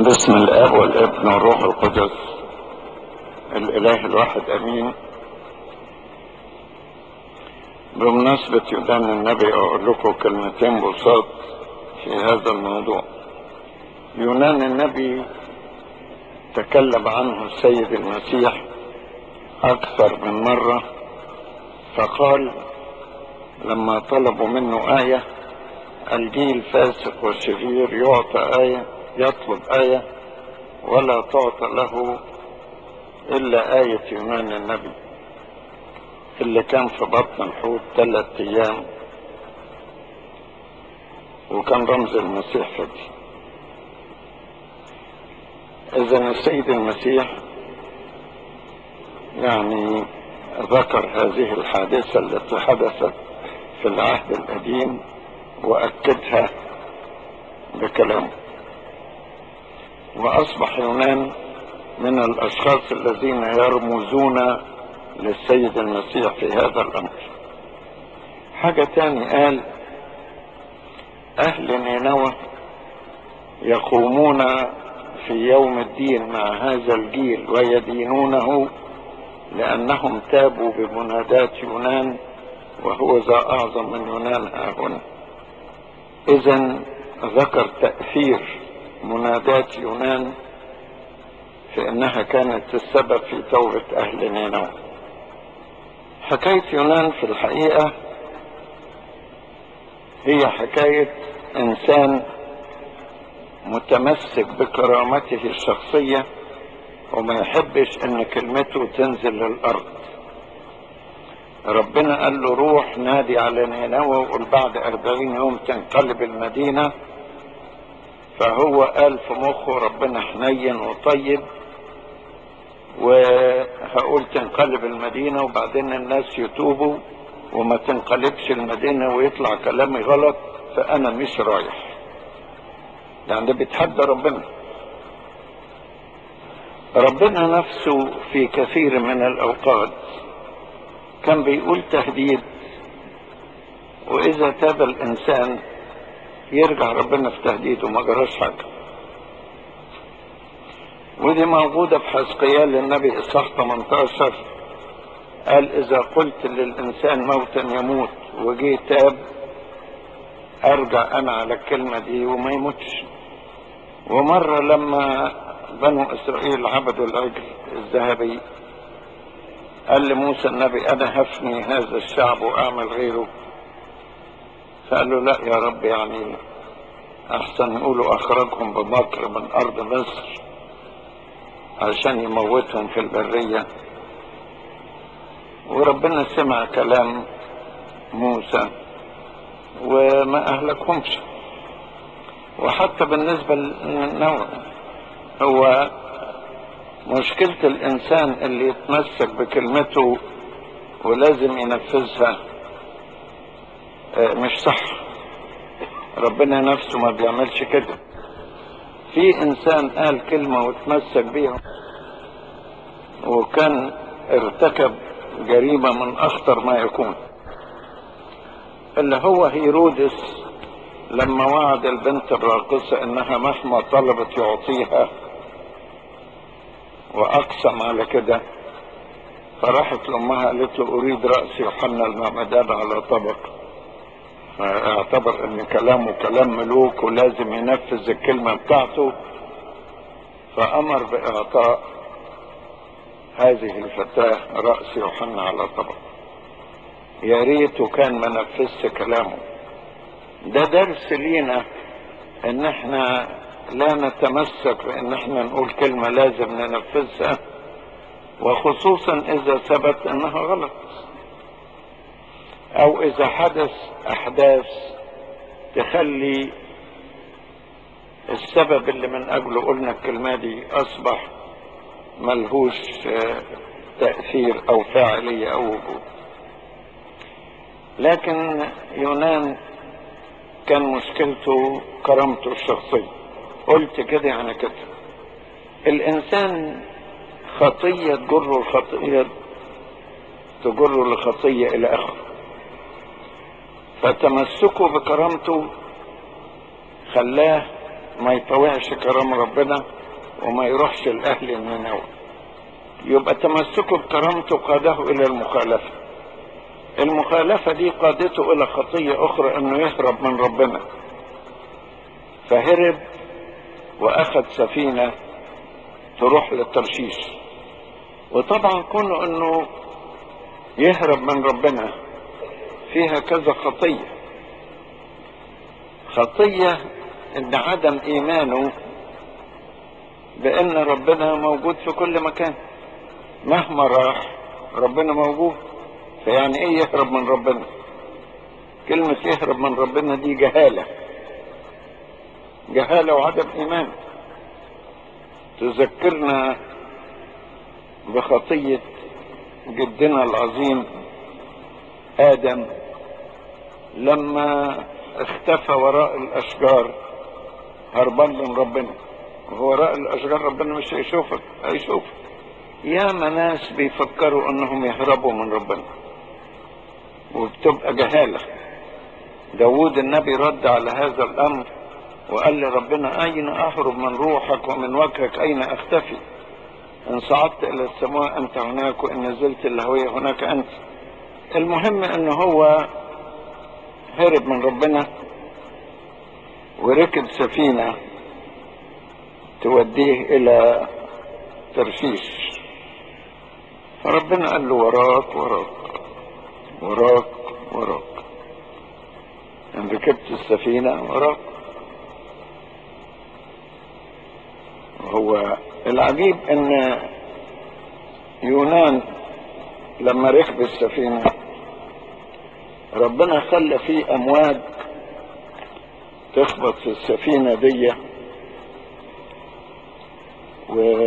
باسم الاب والابن والروح القدس الاله الواحد امين بمناسبة يدان النبي اقول لكم كلمتين بساط في هذا الموضوع يونان النبي تكلم عنه السيد المسيح اكثر من مرة فقال لما طلبوا منه آية الجيل فاسق وشرير يعطى آية يطلب آية ولا تعطى له إلا آية يونان النبي اللي كان في بطن الحوت ثلاث أيام وكان رمز المسيح فدي إذا السيد المسيح يعني ذكر هذه الحادثة التي حدثت في العهد القديم وأكدها بكلامه وأصبح يونان من الأشخاص الذين يرمزون للسيد المسيح في هذا الأمر حاجة تاني قال أهل نينوى يقومون في يوم الدين مع هذا الجيل ويدينونه لأنهم تابوا بمنادات يونان وهو ذا أعظم من يونان ها هنا إذا ذكر تأثير منادات يونان في أنها كانت السبب في توبة أهل نينوى حكاية يونان في الحقيقة هي حكاية إنسان متمسك بكرامته الشخصية وما يحبش ان كلمته تنزل للارض ربنا قال له روح نادي على نينوى وقول بعد أربعين يوم تنقلب المدينة فهو قال في مخه ربنا حنين وطيب وهقول تنقلب المدينة وبعدين الناس يتوبوا وما تنقلبش المدينة ويطلع كلامي غلط فأنا مش رايح يعني ده بيتحدى ربنا ربنا نفسه في كثير من الأوقات كان بيقول تهديد وإذا تاب الإنسان يرجع ربنا في تهديده ما جراش حاجة ودي موجودة في حزقيال النبي إصحاح 18 قال إذا قلت للإنسان موتا يموت وجي تاب أرجع أنا على الكلمة دي وما يموتش ومرة لما بنو إسرائيل عبدوا العجل الذهبي قال لموسى النبي أنا هفني هذا الشعب وأعمل غيره فقال له لا يا رب يعني أحسن يقولوا أخرجهم بمكر من أرض مصر عشان يموتهم في البرية وربنا سمع كلام موسى وما أهلكهمش وحتى بالنسبة للنوع هو مشكلة الإنسان اللي يتمسك بكلمته ولازم ينفذها مش صح ربنا نفسه ما بيعملش كده في إنسان قال كلمة وتمسك بيها وكان ارتكب جريمة من أخطر ما يكون اللي هو هيرودس لما وعد البنت الراقصة انها مهما طلبت يعطيها واقسم على كده فراحت لامها قالت له اريد راس يوحنا المعمدان على طبق فاعتبر ان كلامه كلام ملوك ولازم ينفذ الكلمة بتاعته فامر باعطاء هذه الفتاة رأس يوحنا على طبق يا ريته كان ما نفذش كلامه ده درس لينا ان احنا لا نتمسك بان احنا نقول كلمة لازم ننفذها وخصوصا اذا ثبت انها غلط او اذا حدث احداث تخلي السبب اللي من اجله قلنا الكلمة دي اصبح ملهوش تأثير او فاعلية او وجود لكن يونان كان مشكلته كرامته الشخصية قلت كده يعني كده الإنسان خطية تجره الخطية تجره لخطية إلى آخره فتمسكه بكرامته خلاه ما يطوعش كرم ربنا وما يروحش الأهل النينوى يبقى تمسكه بكرامته قاده إلى المخالفة المخالفة دي قادته إلى خطية أخرى أنه يهرب من ربنا فهرب وأخذ سفينة تروح للترشيش وطبعا كونه أنه يهرب من ربنا فيها كذا خطية خطية ان عدم ايمانه بان ربنا موجود في كل مكان مهما راح ربنا موجود فيعني ايه يهرب من ربنا كلمة يهرب من ربنا دي جهالة جهالة وعدم ايمان تذكرنا بخطية جدنا العظيم آدم لما اختفى وراء الأشجار هربان من ربنا وهو وراء الأشجار ربنا مش هيشوفك هيشوفك ياما ناس بيفكروا انهم يهربوا من ربنا وبتبقى جهالة داود النبي رد على هذا الأمر وقال لربنا أين أهرب من روحك ومن وجهك أين أختفي إن صعدت إلى السماء أنت هناك وإن نزلت الهوية هناك أنت المهم أن هو هرب من ربنا وركب سفينة توديه إلى ترشيش فربنا قال له وراك وراك وراك وراك إن ركبت السفينة وراك هو العجيب ان يونان لما ركب السفينة ربنا خلى فيه امواج تخبط في السفينة دي و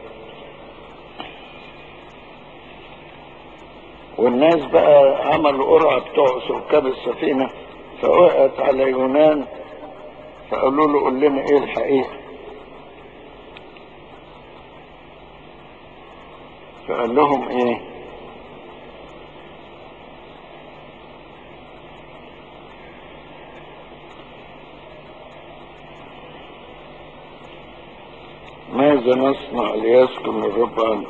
والناس بقى عملوا قرعة بتوع ركاب السفينة فوقعت على يونان فقالوا له قول لنا ايه الحقيقة فقال لهم ايه ماذا نصنع ليسكن الرب عنه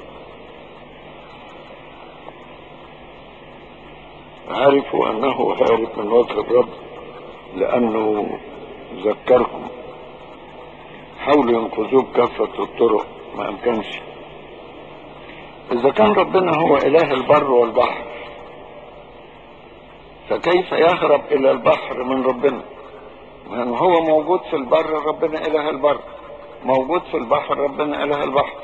عرفوا انه هارب من وجه الرب لانه ذكرهم حاولوا ينقذوه بكافة الطرق ما امكنش إذا كان ربنا هو إله البر والبحر فكيف يهرب إلى البحر من ربنا؟ لأن هو موجود في البر ربنا إله البر موجود في البحر ربنا إله البحر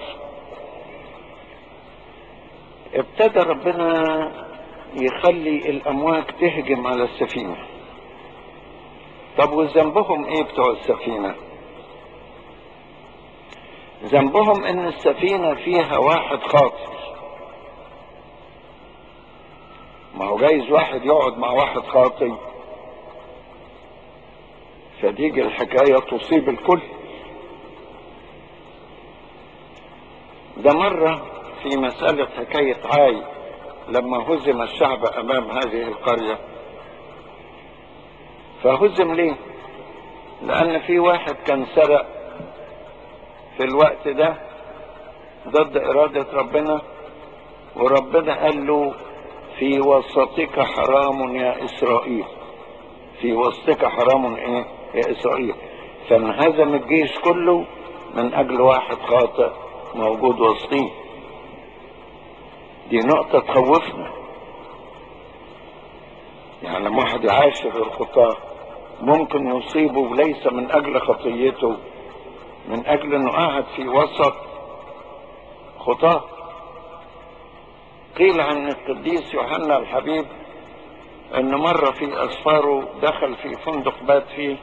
ابتدى ربنا يخلي الأمواج تهجم على السفينة طب وذنبهم إيه بتوع السفينة؟ ذنبهم ان السفينة فيها واحد خاطر ما هو جايز واحد يقعد مع واحد خاطي فتيجي الحكاية تصيب الكل ده مرة في مسألة حكاية عاي لما هزم الشعب أمام هذه القرية فهزم ليه؟ لأن في واحد كان سرق في الوقت ده ضد إرادة ربنا وربنا قال له في وسطك حرام يا إسرائيل في وسطك حرام إيه يا إسرائيل فانهزم الجيش كله من أجل واحد خاطئ موجود وسطيه دي نقطة تخوفنا يعني لما واحد يعاشر الخطاة ممكن يصيبه ليس من أجل خطيته من اجل انه قاعد في وسط خطاه قيل عن القديس يوحنا الحبيب ان مرة في اسفاره دخل في فندق بات فيه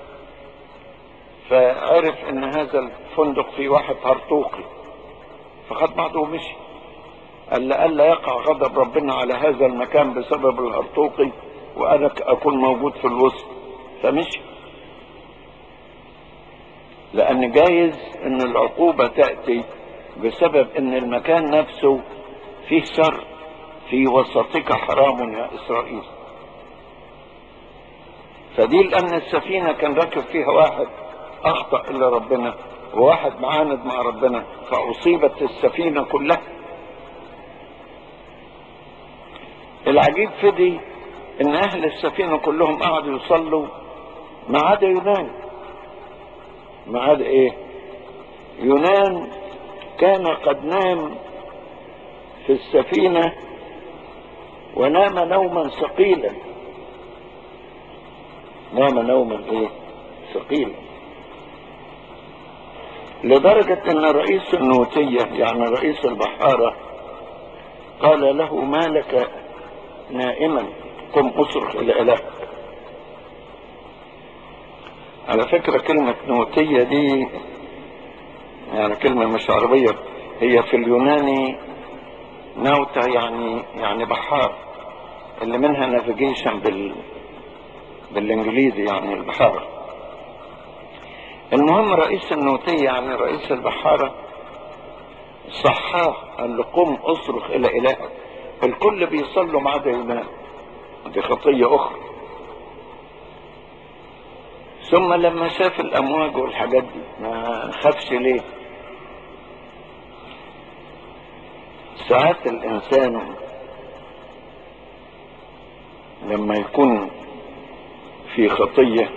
فعرف ان هذا الفندق فيه واحد هرطوقي فخد بعضه ومشي قال لألا يقع غضب ربنا على هذا المكان بسبب الهرطوقي وانا اكون موجود في الوسط فمشي لأن جايز إن العقوبة تأتي بسبب إن المكان نفسه فيه شر في وسطك حرام يا إسرائيل فدي لأن السفينة كان راكب فيها واحد اخطأ الى ربنا وواحد معاند مع ربنا فاصيبت السفينة كلها العجيب في دي ان اهل السفينة كلهم قعدوا يصلوا ما عدا يونان ما عدا ايه يونان كان قد نام في السفينة ونام نوما ثقيلا نام نوما ايه ثقيلا لدرجة ان رئيس النوتية يعني رئيس البحارة قال له ما لك نائما قم اصرخ الى الهك على فكرة كلمة نوتية دي يعني كلمة مش عربية هي في اليوناني نوتة يعني يعني بحار اللي منها نافيجيشن بال بالانجليزي يعني البحارة المهم رئيس النوتية يعني رئيس البحارة صحاه قال له قم اصرخ الى الهك الكل بيصلوا ما عدا يونان دي خطية اخرى ثم لما شاف الامواج والحاجات دي ما خافش ليه ساعات الانسان لما يكون في خطية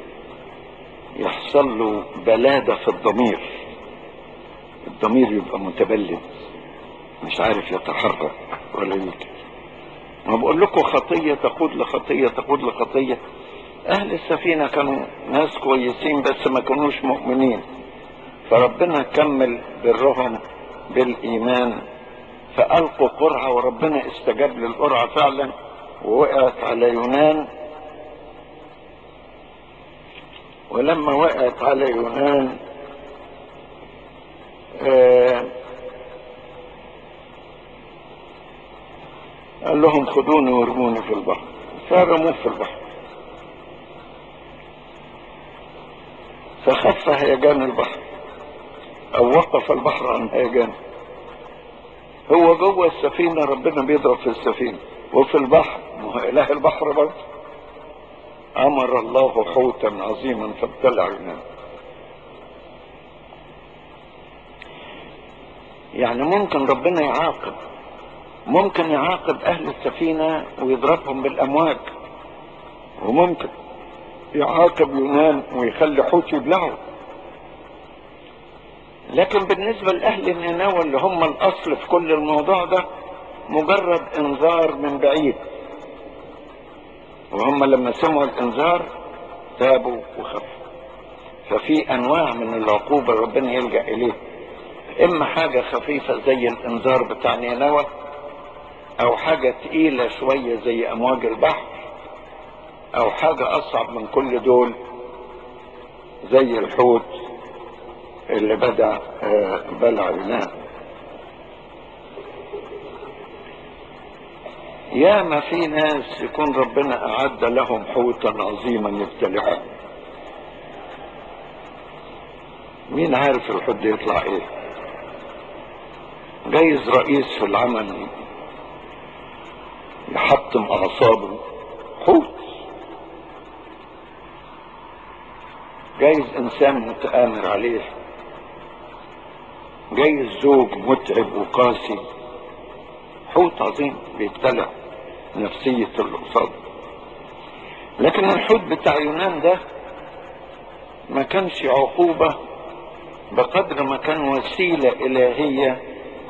يحصل له بلادة في الضمير الضمير يبقى متبلد مش عارف يتحرك ولا يمكن ما بقول لكم خطية تقود لخطية تقود لخطية اهل السفينة كانوا ناس كويسين بس ما كانوش مؤمنين فربنا كمل برهم بالايمان فالقوا قرعة وربنا استجاب للقرعة فعلا ووقعت على يونان ولما وقعت على يونان آه قال لهم خدوني وارموني في البحر فرموه في البحر فخف هيجان البحر او وقف البحر عن هيجان هو جوه السفينة ربنا بيضرب في السفينة وفي البحر ما هو اله البحر برضه امر الله حوتا عظيما فابتلع يونان يعني ممكن ربنا يعاقب ممكن يعاقب اهل السفينة ويضربهم بالامواج وممكن يعاقب يونان ويخلي حوت يبلعه لكن بالنسبة لأهل النينوى اللي هم الأصل في كل الموضوع ده مجرد إنذار من بعيد وهم لما سمعوا الإنذار تابوا وخفوا ففي أنواع من العقوبة ربنا يلجأ إليه إما حاجة خفيفة زي الإنذار بتاع نينوى أو حاجة تقيلة شوية زي أمواج البحر أو حاجة أصعب من كل دول زي الحوت اللي بدأ بلع يونان يا ما في ناس يكون ربنا أعد لهم حوتا عظيما يبتلعهم مين عارف الحوت ده يطلع ايه جايز رئيس في العمل يحطم اعصابه حوت جايز انسان متآمر عليه جايز زوج متعب وقاسي حوت عظيم بيبتلع نفسية اللي قصاده لكن الحوت بتاع يونان ده ما كانش عقوبة بقدر ما كان وسيلة إلهية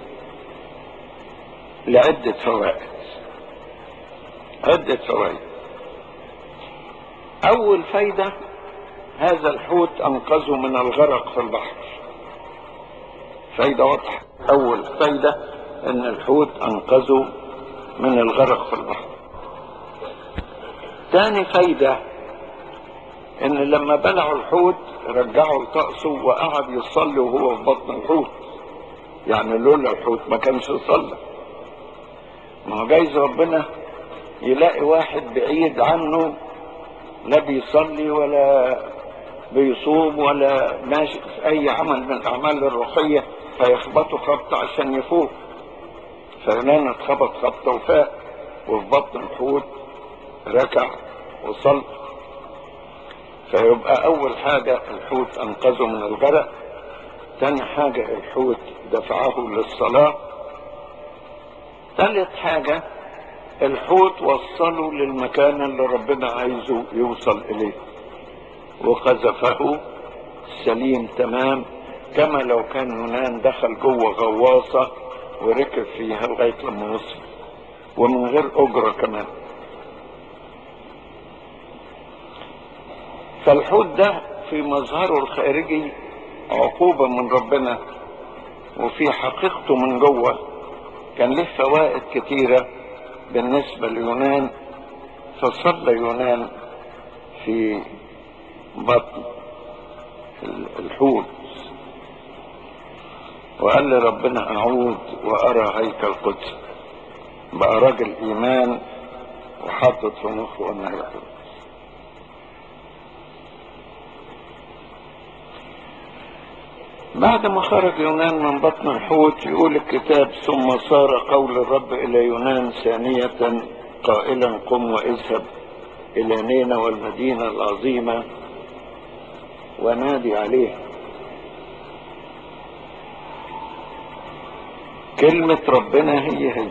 لعدة فوائد عدة فوائد أول فايدة هذا الحوت أنقذه من الغرق في البحر فايدة واضحة أول فايدة أن الحوت أنقذه من الغرق في البحر ثاني فايدة ان لما بلعوا الحوت رجعوا لطقسه وقعد يصلي وهو في بطن الحوت يعني لولا الحوت ما كانش يصلي ما هو جايز ربنا يلاقي واحد بعيد عنه لا بيصلي ولا بيصوم ولا ماشي في اي عمل من الاعمال الروحيه فيخبطه خبطه عشان يفوق فلان اتخبط خبطه وفاق وفي بطن الحوت ركع وصلى فيبقى أول حاجة الحوت أنقذه من الغرق تاني حاجة الحوت دفعه للصلاة ثالث حاجة الحوت وصله للمكان اللي ربنا عايزه يوصل إليه وقذفه سليم تمام كما لو كان يونان دخل جوه غواصة وركب فيها لغاية لما وصل ومن غير أجرة كمان فالحوت ده في مظهره الخارجي عقوبة من ربنا وفي حقيقته من جوه كان له فوائد كتيرة بالنسبة ليونان فصلى يونان في بطن الحوت وقال لي ربنا أعود وأرى هيكل قدس بقى راجل إيمان وحاطط في مخه أنه هيكل بعد ما خرج يونان من بطن الحوت يقول الكتاب ثم صار قول الرب إلى يونان ثانية قائلا قم واذهب إلى نينوى والمدينة العظيمة ونادي عليها كلمة ربنا هي هي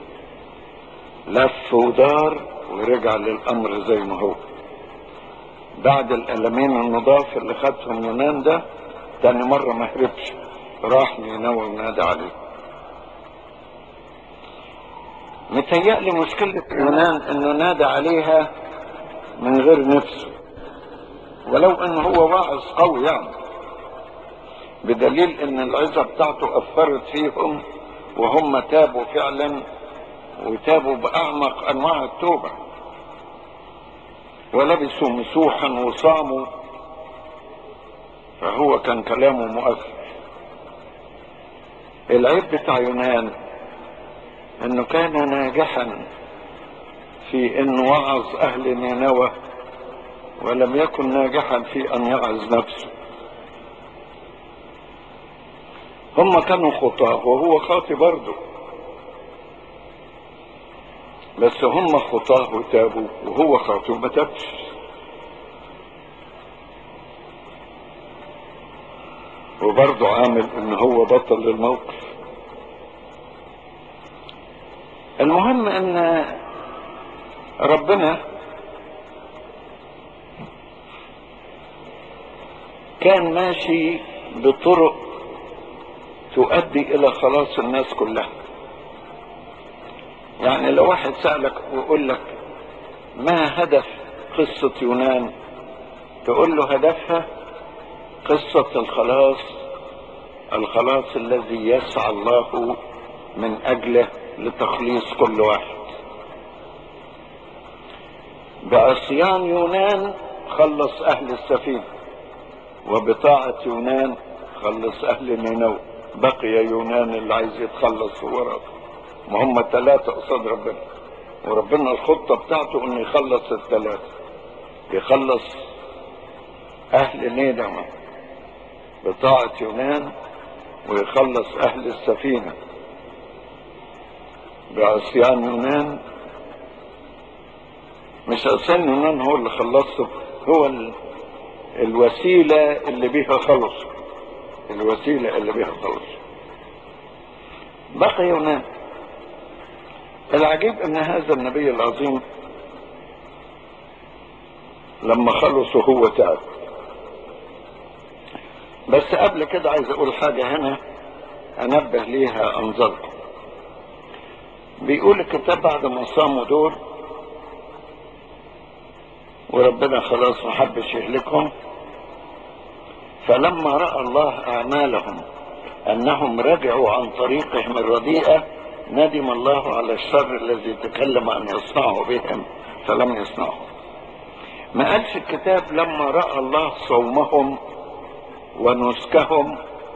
لف ودار ورجع للأمر زي ما هو بعد الألمين النضاف اللي خدهم يونان ده تاني مرة ما هربش راح نينوى ونادى عليه متهيألي مشكلة يونان انه نادى عليها من غير نفسه ولو ان هو واعظ قوي يعني بدليل ان العظة بتاعته اثرت فيهم وهم تابوا فعلا وتابوا باعمق انواع التوبة ولبسوا مسوحا وصاموا فهو كان كلامه مؤثر العيب بتاع يونان انه كان ناجحا في انه وعظ اهل نينوى ولم يكن ناجحا في ان يعظ نفسه هم كانوا خطاه وهو خاطي برضه بس هم خطاه وتابوا وهو خاطي وما تابش وبرضه عامل ان هو بطل للموقف المهم ان ربنا كان ماشي بطرق تؤدي الى خلاص الناس كلها يعني لو واحد سألك ويقول لك ما هدف قصة يونان تقول له هدفها قصة الخلاص الخلاص الذي يسعى الله من أجله لتخليص كل واحد بعصيان يونان خلص أهل السفينة وبطاعة يونان خلص أهل نينوى بقي يونان اللي عايز يتخلص هو رب ما هم ثلاثة قصاد ربنا وربنا الخطة بتاعته انه يخلص الثلاثة يخلص أهل نينوى بطاعة يونان ويخلص أهل السفينة بعصيان يونان مش عصيان يونان هو اللي خلصه هو ال... الوسيلة اللي بيها خلص الوسيلة اللي بيها خلص بقي يونان العجيب ان هذا النبي العظيم لما خلصوا هو تعب بس قبل كده عايز اقول حاجة هنا انبه ليها انظركم بيقول الكتاب بعد ما صاموا دول وربنا خلاص ما حبش يهلكهم فلما راى الله اعمالهم انهم رجعوا عن طريقهم الرديئه ندم الله على الشر الذي تكلم ان يصنعه بهم فلم يصنعه ما قالش الكتاب لما راى الله صومهم ونسكهم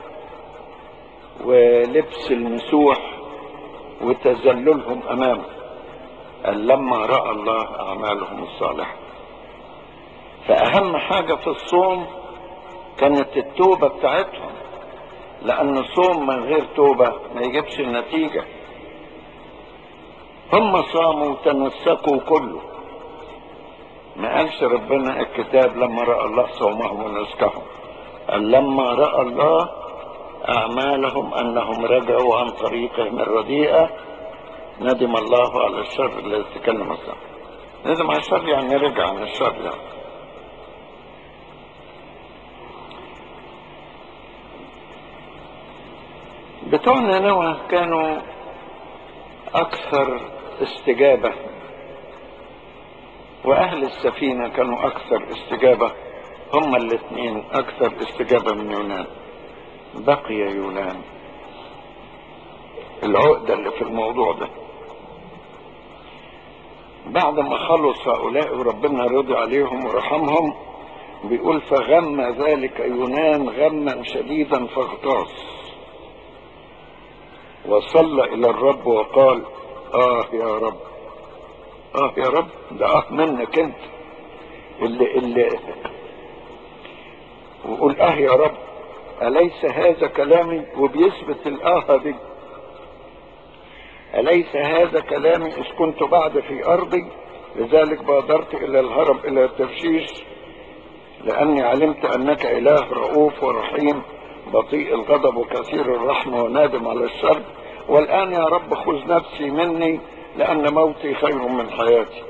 ولبس المسوح وتذللهم امامه قال لما راى الله اعمالهم الصالحه فاهم حاجه في الصوم كانت التوبه بتاعتهم لان الصوم من غير توبه ما يجيبش النتيجه هم صاموا وتمسكوا كله ما قالش ربنا الكتاب لما رأى الله صومهم ونسكهم قال لما رأى الله أعمالهم أنهم رجعوا عن طريقهم الرديئة ندم الله على الشر الذي تكلم عنه ندم على الشر يعني رجع عن الشر يعني بتوع نينوى كانوا أكثر استجابة وأهل السفينة كانوا أكثر استجابة هما الاثنين أكثر استجابة من يونان بقي يونان العقدة اللي في الموضوع ده بعد ما خلص هؤلاء وربنا رضي عليهم ورحمهم بيقول فغم ذلك يونان غما شديدا فاغتاظ وصلى الى الرب وقال اه يا رب اه يا رب ده اه منك انت اللي اللي وقول اه يا رب اليس هذا كلامي وبيثبت الاه دي اليس هذا كلامي اذ كنت بعد في ارضي لذلك بادرت الى الهرب الى ترشيش لاني علمت انك اله رؤوف ورحيم بطيء الغضب وكثير الرحمه ونادم على الشر والان يا رب خذ نفسي مني لان موتي خير من حياتي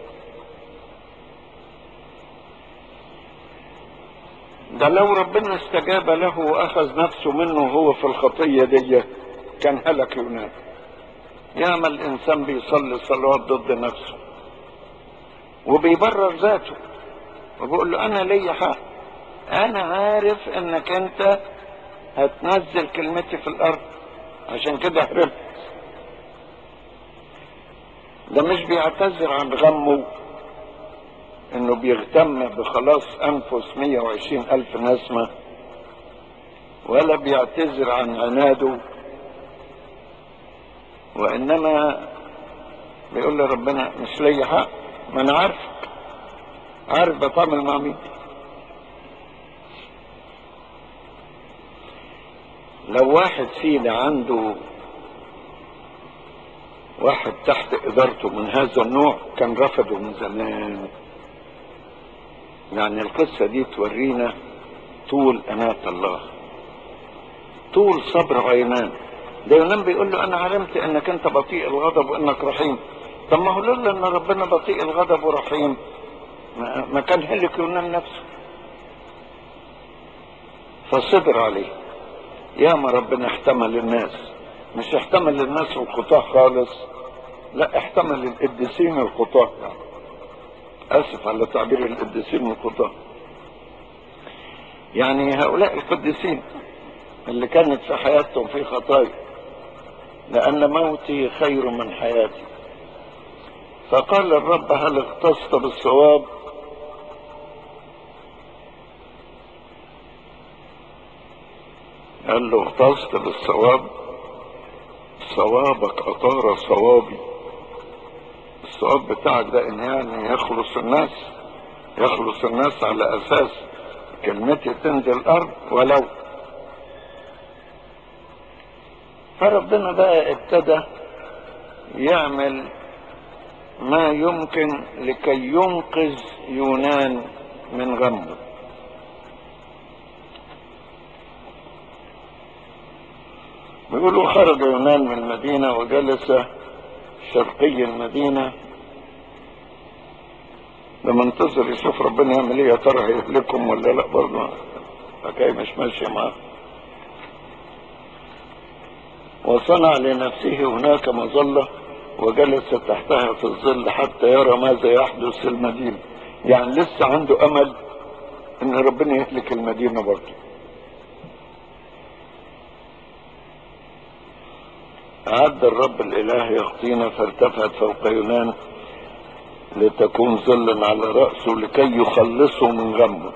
ده لو ربنا استجاب له واخذ نفسه منه وهو في الخطيه دي كان هلك يونان ياما الانسان بيصلي صلوات ضد نفسه وبيبرر ذاته وبيقول له انا ليا حق انا عارف انك انت هتنزل كلمتي في الارض عشان كده هربت ده مش بيعتذر عن غمه انه بيهتم بخلاص انفس 120 الف نسمة ولا بيعتذر عن عناده وانما بيقول لربنا مش ليا حق ما انا عارفك عارف بتعامل مع مين لو واحد فينا عنده واحد تحت ادارته من هذا النوع كان رفضه من زمان يعني القصة دي تورينا طول أناة الله طول صبر عينان ده يونان بيقول له أنا علمت أنك أنت بطيء الغضب وأنك رحيم طب ما هو لولا أن ربنا بطيء الغضب ورحيم ما, ما كان هلك يونان نفسه فصبر عليه يا ما ربنا احتمل الناس مش احتمل الناس الخطاة خالص لا احتمل القديسين الخطاة يعني. اسف على تعبير القديسين الخطاة يعني هؤلاء القديسين اللي كانت في حياتهم في خطايا لأن موتي خير من حياتي فقال الرب هل اختصت بالصواب قال له اختصت بالصواب صوابك أطار صوابي الصواب بتاعك ده ان يعني يخلص الناس يخلص الناس على اساس كلمتي تنزل الارض ولو فربنا بقى ابتدى يعمل ما يمكن لكي ينقذ يونان من غمه بيقولوا خرج يونان من المدينة وجلس شرقي المدينة لما انتظر يشوف ربنا يعمل ايه يا ترى هيهلكم ولا لا برضه حكاية مش ماشية معاه وصنع لنفسه هناك مظلة وجلس تحتها في الظل حتى يرى ماذا يحدث في المدينة يعني لسه عنده أمل إن ربنا يهلك المدينة برضه أعد الرب الإله يخطينا فارتفعت فوق يونان لتكون ظلا على رأسه لكي يخلصه من غمه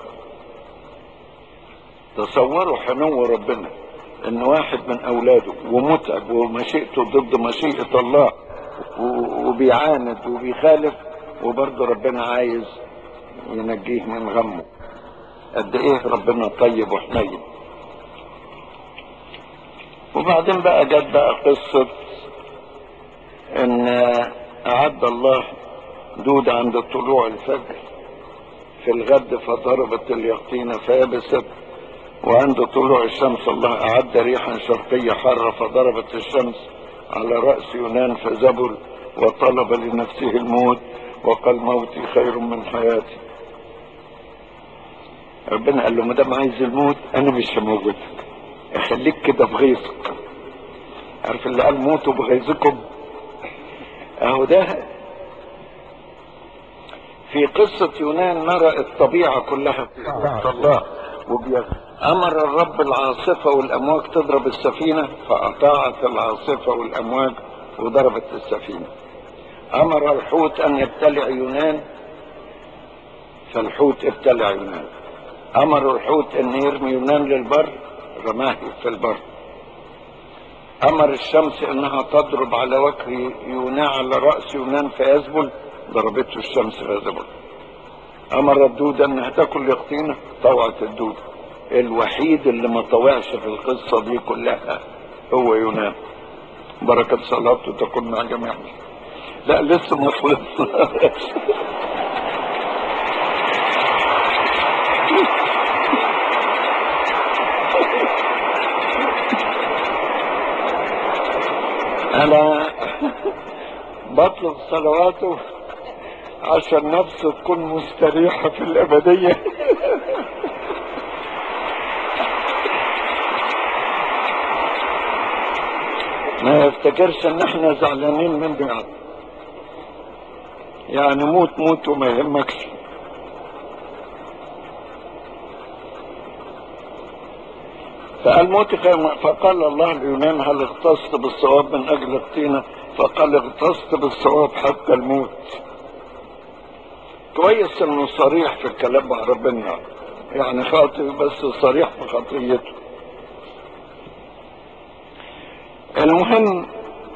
تصوروا حنو ربنا ان واحد من اولاده ومتعب ومشيئته ضد مشيئة الله وبيعاند وبيخالف وبرضه ربنا عايز ينجيه من غمه قد ايه ربنا طيب وحنين وبعدين بقى جت بقى قصة ان اعد الله دود عند طلوع الفجر في الغد فضربت اليقطينة فيبست وعند طلوع الشمس الله أعد ريحا شرقية حارة فضربت الشمس على رأس يونان فزبل وطلب لنفسه الموت وقال موتي خير من حياتي ربنا قال له ما دام عايز الموت انا مش هموتك اخليك كده بغيظك عارف اللي قال موتوا بغيظكم اهو ده في قصة يونان نرى الطبيعة كلها في الله وبيغ أمر الرب العاصفة والأمواج تضرب السفينة فأطاعت العاصفة والأمواج وضربت السفينة أمر الحوت أن يبتلع يونان فالحوت ابتلع يونان أمر الحوت أن يرمي يونان للبر رماه في البر أمر الشمس أنها تضرب على وجه يونان على رأس يونان فيذبل ضربته الشمس فيذبل أمر الدودة أنها تاكل يقطينة طوعت الدودة الوحيد اللي ما طوعش في القصة دي كلها هو يونان بركة صلاته تكون مع جميعنا لا لسه ما خلصناش انا بطلب صلواته عشان نفسه تكون مستريحة في الأبدية ما يفتكرش ان احنا زعلانين من بعض يعني موت موت وما يهمكش فقال موت خير فقال الله ليونان هل اغتصت بالصواب من اجل الطينه فقال اغتصت بالصواب حتى الموت كويس انه صريح في الكلام مع ربنا يعني خاطئ بس صريح في خطيته المهم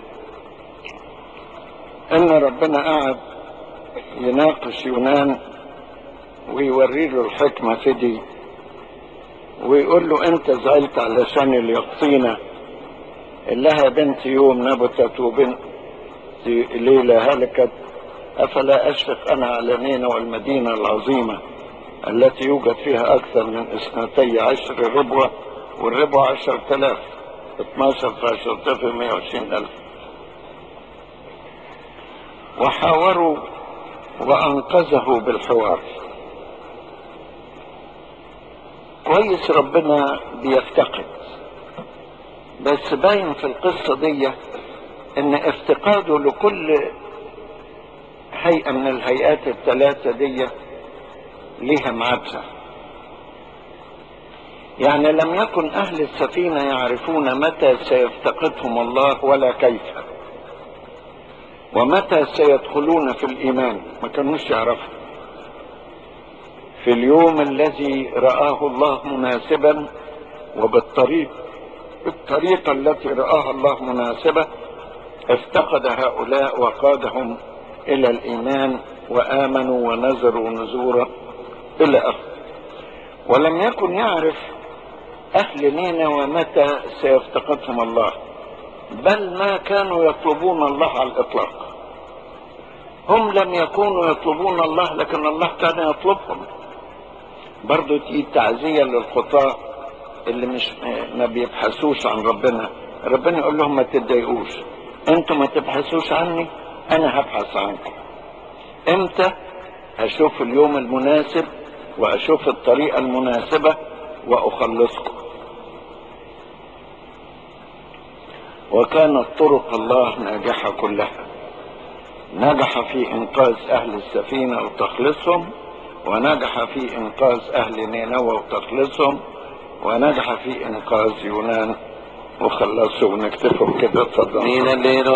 ان ربنا قعد يناقش يونان ويوري له الحكمة في دي ويقول له انت زعلت علشان اليقطينة اللي لها بنت يوم نبتت وبنت ليلة هلكت أفلا أشفق أنا على نينوى والمدينة العظيمة التي يوجد فيها أكثر من اثنتي عشر ربوة والربوة عشر تلاف 12 في 10 طفل 120 ألف وحاوروا وأنقذه بالحوار كويس ربنا بيفتقد بس باين في القصة دي ان افتقاده لكل هيئة من الهيئات الثلاثة دي ليها معادها يعني لم يكن أهل السفينة يعرفون متى سيفتقدهم الله ولا كيف ومتى سيدخلون في الإيمان ما كانوش يعرفوا في اليوم الذي رآه الله مناسبا وبالطريق بالطريقة التي رآها الله مناسبة افتقد هؤلاء وقادهم إلى الإيمان وآمنوا ونذروا نزورا إلى آخره ولم يكن يعرف أهل نينوى متى سيفتقدهم الله بل ما كانوا يطلبون الله على الإطلاق هم لم يكونوا يطلبون الله لكن الله كان يطلبهم برضو دي تعزية للخطاة اللي مش ما بيبحثوش عن ربنا ربنا يقول لهم ما تتضايقوش انتوا ما تبحثوش عني انا هبحث عنكم امتى هشوف اليوم المناسب واشوف الطريقة المناسبة واخلصكم وكانت طرق الله ناجحة كلها نجح في انقاذ اهل السفينة وتخلصهم ونجح في انقاذ اهل نينوى وتخلصهم ونجح في انقاذ يونان وخلصه ونكتفوا بكده اتفضل